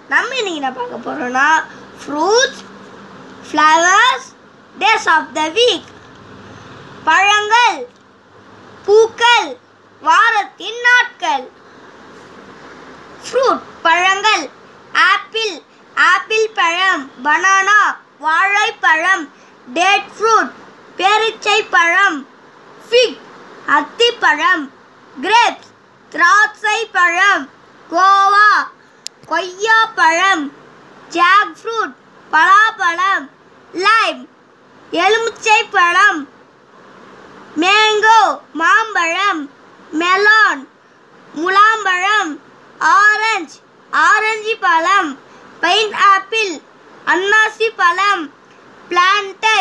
நம்ம இன்னைக்கு என்ன பார்க்க போறோம்னா fruits flowers days of the week பழங்கள் பூக்கள் வாரத்தின் நாட்கள் ஃப்ரூட் பழங்கள் ஆப்பிள் ஆப்பிள் பழம் பனானா வாழைப்பழம் டேட் ஃப்ரூட் பேரிச்சை பழம் ஃபிக் அத்திப்பழம் கிரேப்ஸ் திராட்சை பழம் கோவா கொய்யா பழம் ஜாக் ஃப்ரூட் பலாப்பழம் லைம் எலுமிச்சை பழம் மேங்கோ மாம்பழம் மெலான் முலாம்பழம் ஆரஞ்சு ஆரஞ்சு பழம் பைன் ஆப்பிள் அன்னாசி பழம் பிளான்டை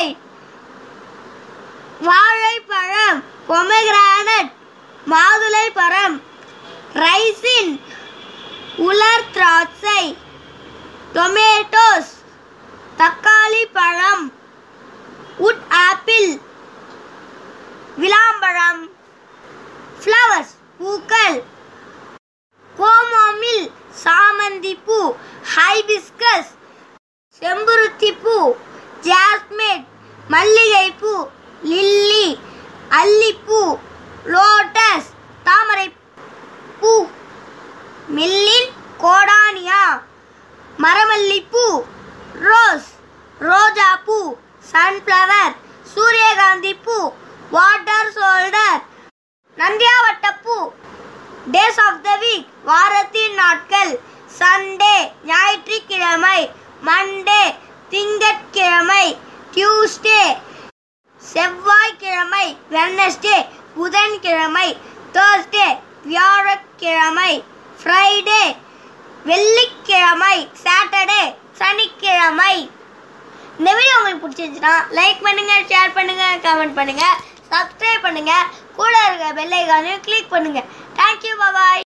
வாழைப்பழம் பொமகிரானட் மாதுளை பழம் ரைசின் உலர் திராட்சை டொமேட்டோஸ் தக்காளி பழம் உட் ஆப்பிள் விளாம்பழம் ஃப்ளவர்ஸ் பூக்கள் கோமாமில் சாமந்தி பூ ஹைபிஸ்கஸ் செம்பருத்தி பூ ஜாஸ்மின் மல்லிகை பூ லில்லி அல்லிப்பூ லோட்டஸ் தாமரை பூ மில்லின் கோடானியா மரமல்லிப்பூ ரோஸ் ரோஜா பூ சன்ஃப்ளவர் சூரியகாந்தி பூ வாட்டர் சோல்டர் நந்தியாவட்டப்பூ டேஸ் ஆஃப் த வீக் வாரத்தின் நாட்கள் சண்டே ஞாயிற்றுக்கிழமை மண்டே திங்கட்கிழமை டியூஸ்டே செவ்வாய்க்கிழமை வெனஸ்டே புதன்கிழமை தேர்ஸ்டே வியாழக்கிழமை ஃப்ரைடே வெள்ளிக்கிழமை சாட்டர்டே சனிக்கிழமை இந்த வீடியோ உங்களுக்கு பிடிச்சிருந்துச்சுன்னா லைக் பண்ணுங்க ஷேர் பண்ணுங்க கமெண்ட் பண்ணுங்க சப்ஸ்கிரைப் பண்ணுங்க கூட இருக்க பெல் ஐக்கானையும் கிளிக் பண்ணுங்க தேங்க்யூ பாபாய்